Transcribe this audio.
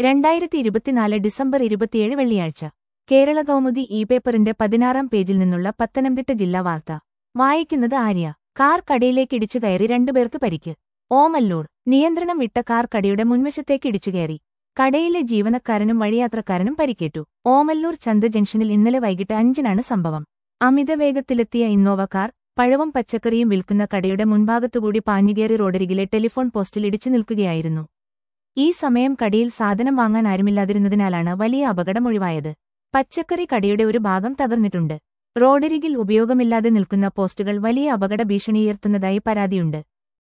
രണ്ടായിരത്തി ഇരുപത്തിനാല് ഡിസംബർ ഇരുപത്തിയേഴ് വെള്ളിയാഴ്ച കേരള കൗമുദി ഇ പേപ്പറിന്റെ പതിനാറാം പേജിൽ നിന്നുള്ള പത്തനംതിട്ട ജില്ലാ വാർത്ത വായിക്കുന്നത് ആര്യ കാർ കടയിലേക്ക് ഇടിച്ചു കയറി രണ്ടുപേർക്ക് പരിക്ക് ഓമല്ലൂർ നിയന്ത്രണം വിട്ട കാർ കടയുടെ മുൻവശത്തേക്ക് ഇടിച്ചുകയറി കടയിലെ ജീവനക്കാരനും വഴിയാത്രക്കാരനും പരിക്കേറ്റു ഓമല്ലൂർ ചന്ത ജംഗ്ഷനിൽ ഇന്നലെ വൈകിട്ട് അഞ്ചിനാണ് സംഭവം അമിത വേഗത്തിലെത്തിയ ഇന്നോവ കാർ പഴവും പച്ചക്കറിയും വിൽക്കുന്ന കടയുടെ മുൻഭാഗത്തുകൂടി പാഞ്ഞുകേറി റോഡരികിലെ ടെലിഫോൺ പോസ്റ്റിൽ ഇടിച്ചു നിൽക്കുകയായിരുന്നു ഈ സമയം കടയിൽ സാധനം വാങ്ങാൻ ആരുമില്ലാതിരുന്നതിനാലാണ് വലിയ അപകടമൊഴിവായത് പച്ചക്കറി കടയുടെ ഒരു ഭാഗം തകർന്നിട്ടുണ്ട് റോഡരികിൽ ഉപയോഗമില്ലാതെ നിൽക്കുന്ന പോസ്റ്റുകൾ വലിയ അപകട ഭീഷണിയുയർത്തുന്നതായി പരാതിയുണ്ട്